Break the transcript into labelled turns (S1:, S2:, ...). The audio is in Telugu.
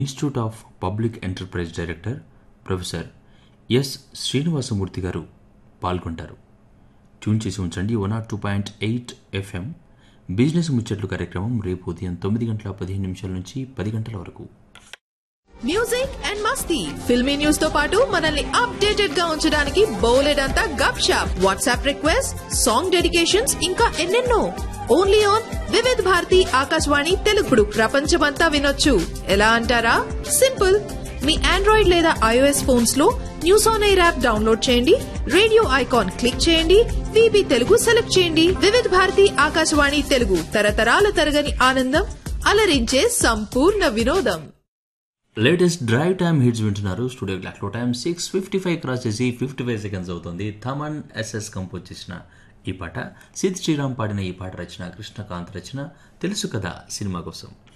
S1: institute of public enterprise director professor S Srinivasamurthy గారు పాల్గొంటారు ట్యూన్ చేసి ఉంచండి one not two point eight FM business ముచ్చట్లు కార్యక్రమం రేపు ఉదయం తొమ్మిది గంటల పదిహేను నిమిషాల నుంచి పది గంటల వరకు
S2: మ్యూజిక్ అండ్ మస్తీ ఫిల్మీ న్యూస్ తో పాటు మనల్ని అప్డేటెడ్ గా ఉంచడానికి బోలెడ్ అంతా గప్ షాప్ వాట్సాప్ రిక్వెస్ట్ సాంగ్ డెడికేషన్స్ ఇంకా ఎన్నెన్నో ఓన్లీ ఆన్ వివిధ్ భారతి ఆకాశవాణి తెలుగుడు ప్రపంచమంతా వినొచ్చు ఎలా అంటారా సింపుల్ మీ ఆండ్రాయిడ్ లేదా ఐఓఎస్ ఫోన్స్ లో news on air app download చేయండి రేడియో ఐకాన్ క్లిక్ చేయండి విబి తెలుగు సెలెక్ట్ చేయండి వివిధ్ భారతి ఆకాశవాణి తెలుగు తరతరాల తరగని ఆనందం అలరించే సంపూర్ణ వినోదం
S1: లేటెస్ట్ డ్రైవ్ టైమ్ హిట్స్ వింటున్నారు స్టూడియో క్లాక్లో time six fifty five cross చేసి ఫిఫ్టీ ఫైవ్ సెకండ్స్ అవుతుంది థమన్ ఎస్ఎస్ కంపోజ్ చేసిన ఈ పాట సిద్ శ్రీరామ్ పాడిన ఈ పాట రచన కృష్ణకాంత్ రచన తెలుసు కదా సినిమా కోసం